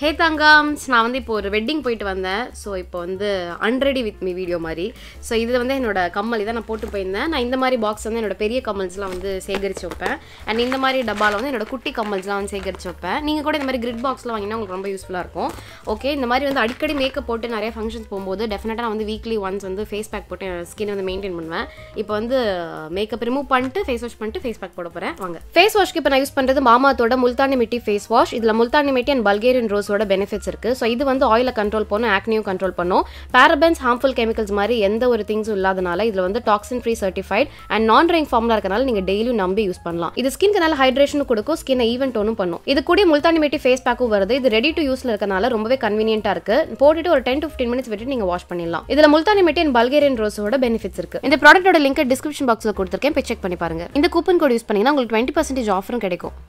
ஹே தங்கம்ஸ் நான் வந்து இப்போ ஒரு வெட்டிங் போயிட்டு வந்தேன் ஸோ இப்போ வந்து அன்ரெடி வித் மீ வீடியோ மாதிரி ஸோ இது வந்து என்னோட கம்மல் இதை நான் போட்டு போயிருந்தேன் நான் இந்த மாதிரி பாக்ஸ் வந்து என்னோட பெரிய கம்மல்ஸ்லாம் வந்து சேகரித்து வைப்பேன் அண்ட் இந்த மாதிரி டப்பாவில் வந்து என்னோட குட்டி கம்மல்ஸ்லாம் வந்து சேகரித்து வைப்பேன் நீங்கள் கூட இந்த மாதிரி கிரிட் பாக்ஸ்லாம் வாங்கினா உங்களுக்கு ரொம்ப யூஸ்ஃபுல்லாக இருக்கும் ஓகே இந்த மாதிரி வந்து அடிக்கடி மேக்கப் போட்டு நிறைய ஃபங்க்ஷன்ஸ் போகும்போது டெஃபினட்டாக நான் வந்து வீக்லி ஒன்ஸ் வந்து ஃபேஸ் பேக் போட்டு ஸ்கின் வந்து மெயின்டைன் பண்ணுவேன் இப்போ வந்து மேக்கப் ரிமூவ் பண்ணிட்டு ஃபேஸ் வாஷ் பண்ணிட்டு ஃபேஸ் பேக் போட போகிறேன் வாங்க ஃபேஸ் வாஷ்க்கு இப்போ நான் யூஸ் பண்ணுறது மாமாத்தோட முல்தானி மிட்டி ஃபேஸ் வாஷ் இதில் முல்தானி மிட்டி அண்ட் பல்கேரியன் ரோஸோட பெனிஃபிட்ஸ் இருக்கு ஸோ இது வந்து ஆயிலை கண்ட்ரோல் பண்ணும் ஆக்னியும் கண்ட்ரோல் பண்ணும் பேரபென்ஸ் ஹார்ம்ஃபுல் கெமிக்கல்ஸ் மாதிரி எந்த ஒரு திங்ஸும் இல்லாதனால இதில் வந்து toxin free certified and non drying ஃபார்ம்ல இருக்கனால நீங்கள் டெய்லியும் நம்பி யூஸ் பண்ணலாம் இது ஸ்கின்க்கு நல்ல ஹைட்ரேஷனும் கொடுக்கும் ஸ்கின் ஈவன் டோனும் பண்ணும் இது கூட முல்தானி மிட்டி ஃபேஸ் பேக்கும் வருது இது ரெடி டு யூஸ்ல இருக்கனால ரொம்பவே கன்வீனியன்ட்டா இருக்கு போட்டுட்டு ஒரு டென் டு ஃபிஃப்டின் மினிட்ஸ் விட்டு நீங்க வாஷ் பண்ணிடலாம் இதுல முல்தானி மிட்டி அண்ட் பல்கேரியன் ரோஸோட பெனிஃபிட்ஸ் இருக்கு இந்த ப்ராடக்ட்டோட லிங்க் டிஸ்கிரிப்ஷன் பாக்ஸ்ல கொடுத்துருக்கேன் போய் செக் பண்ணி பாருங்க இந்த கூப்பன் கோட் யூஸ் பண்ணீங்கன்னா உங்களுக்கு டுவெண்ட்டி பர்சன்டேஜ் ஆஃபரும் கிடைக்கும்